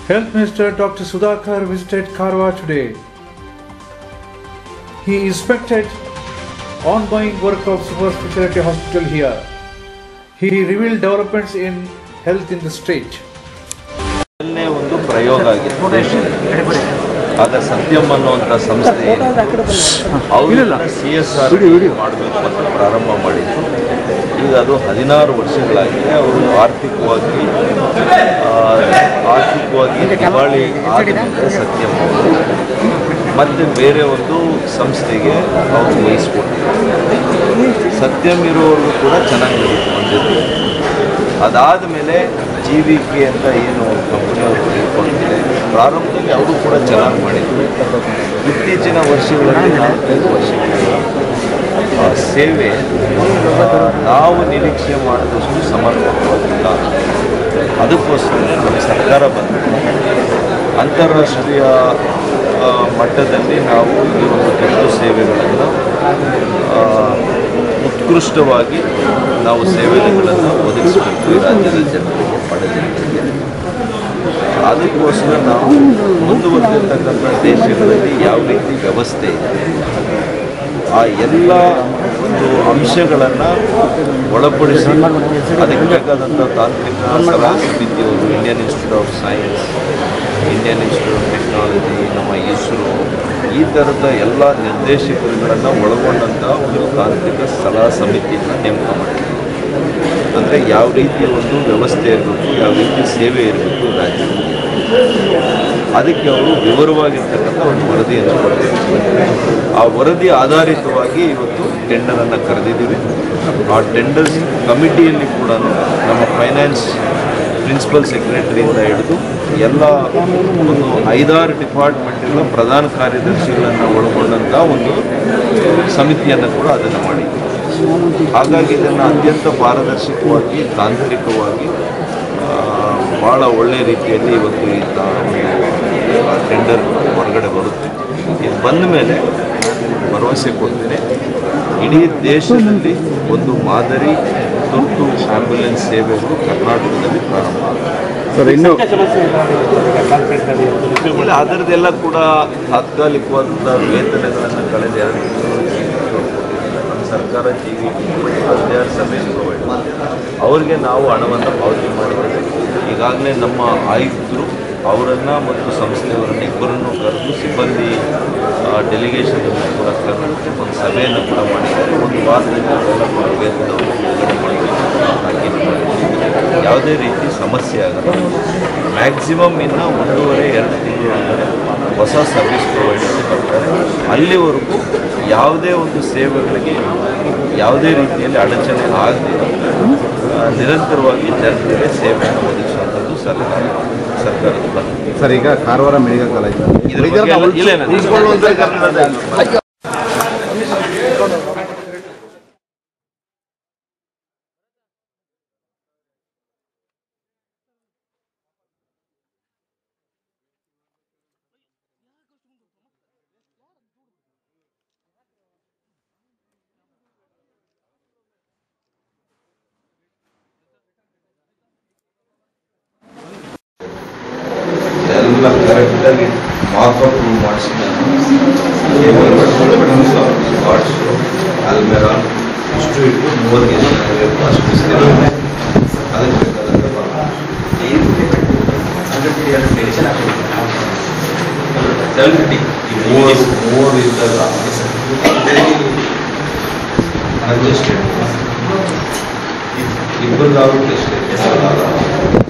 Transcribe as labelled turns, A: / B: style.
A: Health Minister Dr. Sudhakar visited Karwa today. He inspected ongoing work of super specialty hospital here. He revealed developments in health in the state.
B: ಮೊದಲನೇ ಒಂದು ಪ್ರಯೋಗ ಆಗಿತ್ತು ದೇಶದಲ್ಲಿ ಆಗ ಸತ್ಯಂ ಅನ್ನುವಂಥ ಸಂಸ್ಥೆ ಅವರು ಸಿ ಎಸ್ ಆರ್ ಮಾಡಬೇಕು ಅಂತ ಪ್ರಾರಂಭ ಮಾಡಿದ್ರು ಈಗ ಅದು ಹದಿನಾರು ವರ್ಷಗಳಾಗಿದೆ ಅವರು ಆರ್ಥಿಕವಾಗಿ ಆ, ಆರ್ಥಿಕವಾಗಿ ದಿವಾಳಿ ಆದ ನಂತರ ಸತ್ಯಂ ಅವರು ಮತ್ತೆ ಬೇರೆ ಒಂದು ಸಂಸ್ಥೆಗೆ ಅವರು ವಹಿಸ್ಕೊಟ್ಟಿದ್ದಾರೆ ಸತ್ಯಂ ಇರೋರು ಕೂಡ ಚೆನ್ನಾಗಿ ನಡೀತು ಒಂದಿದೆ ಅದಾದ ಮೇಲೆ ಜಿ ವಿ ಕೆ ಅಂತ ಏನು ಕಂಪನಿ ಅವರು ತಿಳ್ಕೊಂಡಿದೆ ಪ್ರಾರಂಭದಲ್ಲಿ ಅವರು ಕೂಡ ಚೆನ್ನಾಗಿ ಮಾಡಿದ್ರು ಇತ್ತೀಚಿನ ವರ್ಷಗಳಲ್ಲಿ ನಾಲ್ಕೈದು ವರ್ಷಗಳಿಂದ ಆ ಸೇವೆ ಆ, ನಾವು ನಿರೀಕ್ಷೆ ಮಾಡಿದಷ್ಟು ಸಮರ್ಪಕವಾಗಿಲ್ಲ ಅದಕ್ಕೋಸ್ಕರ ನಮ್ಮ ಸರ್ಕಾರ ಬಂದು ಅಂತಾರಾಷ್ಟ್ರೀಯ ಆ, ಮಟ್ಟದಲ್ಲಿ ನಾವು ಈ ಒಂದು ತುರ್ತು ಸೇವೆಗಳನ್ನು ಆ, ಉತ್ಕೃಷ್ಟವಾಗಿ ನಾವು ಸೇವೆಗಳನ್ನು ಒದಗಿಸಬೇಕು ಈ ರಾಜ್ಯದ ಜನರಿಗೆ ಬಡ ಜನರಿಗೆ ಅದಕ್ಕೋಸ್ಕರ ನಾವು ಮುಂದುವರೆದಿರ್ತಕ್ಕಂಥ ದೇಶಗಳಲ್ಲಿ ಯಾವ ರೀತಿ ವ್ಯವಸ್ಥೆ ಇದೆ ಆ ಎಲ್ಲ ಒಂದು ಅಂಶಗಳನ್ನು ಒಳಪಡಿಸಿ ಅದಕ್ಕೆ ಬೇಕಾದಂಥ ತಾಂತ್ರಿಕ ಸಲಹಾ ಸಮಿತಿಯವರು Indian Institute of Science Indian Institute of Technology ನಮ್ಮ ಇಸ್ರೋ ಈ ಥರದ ಎಲ್ಲ ನಿರ್ದೇಶಕರುಗಳನ್ನು ಒಳಗೊಂಡಂಥ ಒಂದು ತಾಂತ್ರಿಕ ಸಲಹಾ ಸಮಿತಿಯನ್ನು ನೇಮಕ ಮಾಡಿದ್ದೀವಿ ಅಂದರೆ ಯಾವ ರೀತಿಯ ಒಂದು ವ್ಯವಸ್ಥೆ ಇರಬೇಕು ಯಾವ ರೀತಿ ಸೇವೆ ಇರಬೇಕು ರಾಜ್ಯದಲ್ಲಿ ಅದಕ್ಕೆ ಅವರು ವಿವರವಾಗಿರ್ತಕ್ಕಂಥ ಒಂದು ವರದಿಯನ್ನು ಕೊಟ್ಟಿದ್ದಾರೆ ಆ ವರದಿ ಆಧಾರಿತವಾಗಿ ಇವತ್ತು ಟೆಂಡರನ್ನು ಕರೆದಿದ್ದೀವಿ ಆ ಟೆಂಡರ್ ಕಮಿಟಿಯಲ್ಲಿ ಕೂಡ ನಮ್ಮ ಫೈನಾನ್ಸ್ ಪ್ರಿನ್ಸಿಪಲ್ ಸೆಕ್ರೆಟರಿಯಿಂದ ಹಿಡಿದು ಎಲ್ಲ ಒಂದು ಐದಾರು ಡಿಪಾರ್ಟ್ಮೆಂಟ್ಗಳ ಪ್ರಧಾನ ಕಾರ್ಯದರ್ಶಿಗಳನ್ನು ಒಳಗೊಂಡಂಥ ಒಂದು ಸಮಿತಿಯನ್ನು ಕೂಡ ಅದನ್ನು ಮಾಡಿದ್ದೀವಿ ಹಾಗಾಗಿ ಇದನ್ನು ಅತ್ಯಂತ ಪಾರದರ್ಶಕವಾಗಿ ತಾಂತ್ರಿಕವಾಗಿ ಆ, ಭಾಳ ಒಳ್ಳೆಯ ರೀತಿಯಲ್ಲಿ ಇವತ್ತು ಈ ಟೆಂಡರ್ ಹೊರಗಡೆ ಬರುತ್ತೆ ಇದು ಬಂದ ಮೇಲೆ ನಾನು ಭರವಸೆ ಕೊಡ್ತೇನೆ ಇಡೀ ದೇಶದಲ್ಲಿ ಒಂದು ಮಾದರಿ ತುರ್ತು ಆಂಬ್ಯುಲೆನ್ಸ್ ಸೇವೆಗಳು ಕರ್ನಾಟಕದಲ್ಲಿ ಪ್ರಾರಂಭ ಆಗುತ್ತೆ
C: ಸರ್ ಇನ್ನು
B: ಇಲ್ಲ ಅದರದ್ದೆಲ್ಲ ಕೂಡ ತಾತ್ಕಾಲಿಕವಾದಂಥ ವೇತನಗಳನ್ನು ಕಳೆದ ಎರಡು ತಿಂಗಳು ನಮ್ಮ ಸರ್ಕಾರ ಜಿ ವಿ ಹದಿನಾರು ಸರ್ವಿಸ್ ಪ್ರೊವೈಡ್ ಅವರಿಗೆ ನಾವು ಹಣವನ್ನು ಪಾವತಿ ಮಾಡಿದ್ದೇವೆ ಈಗಾಗಲೇ ನಮ್ಮ ಆಯುಕ್ತರು ಅವರನ್ನು ಮತ್ತು ಸಂಸ್ಥೆಯವರನ್ನು ಇಬ್ಬರನ್ನು ಕರೆದು ಸಿಬ್ಬಂದಿ ಡೆಲಿಗೇಷನ್ ಕೂಡ ಕರೆದು ಒಂದು ಸಭೆಯನ್ನು ಕೂಡ ಮಾಡಿದ್ದಾರೆ ಒಂದು ವಾರದಲ್ಲಿ ಅವರೆಲ್ಲ ಕೂಡ ವೇತನವನ್ನು ಬಿಡುಗಡೆ ಮಾಡಬೇಕು ಅಂತ ತಾಕೀತು ಮಾಡಿದ್ದೀವಿ. ಯಾವುದೇ ರೀತಿ ಸಮಸ್ಯೆ ಆಗಲ್ಲ ಮ್ಯಾಕ್ಸಿಮಮ್ ಇನ್ನು ಒಂದೂವರೆ ಎರಡು ತಿಂಗಳು ಅಂದರೆ ಹೊಸ ಸರ್ವಿಸ್ ಪ್ರೊವೈಡರ್ಸ್ ಬರ್ತಾರೆ ಅಲ್ಲಿವರೆಗೂ ಯಾವುದೇ ಒಂದು ಸೇವೆಗಳಿಗೆ ಯಾವುದೇ ರೀತಿಯಲ್ಲಿ ಅಡಚಣೆ ಆಗದೆ ನಿರಂತರವಾಗಿ ಜನರಿಗೆ ಸೇವೆಯನ್ನು ಒದಗಿಸುವಂಥದ್ದು ಸರ್ಕಾರ ಸರ್ಕಾರದ ಬದ್ಧತೆ.
C: ಸರ್ ಈಗ ಕಾರವಾರ ಮೆಡಿಕಲ್ ಕಾಲೇಜ್
B: ಇದ್ರ ಬಗ್ಗೆ ಎಲ್ಲ- ಇಲ್ಲ ಇಲ್ಲ, ಉಳಿಸ್ಕೊಳ್ಳುವಂಥ ಕನ್ನಡದ ಎಲ್ಲ ಕರೆಕ್ಟಾಗಿ ಮಾರ್ಕಪ್ ಮಾಡಿಸಿ ಪಾರ್ಟ್ಸು ಅಲ್ಮೆರಾ ಇಷ್ಟು ಇಟ್ಟು ಮೂವತ್ತು ಅಷ್ಟು ಸೇರಿದೆ ಅದಕ್ಕೆ ಬೇಕಾದಂಥ ಮೂವರು ಮೂವರು ಇದ್ದಾಗ ಅಡ್ಜಸ್ಟೆಡ್ ಇಬ್ಬರಿಗಾಗುತ್ತೆ ಅಷ್ಟೇ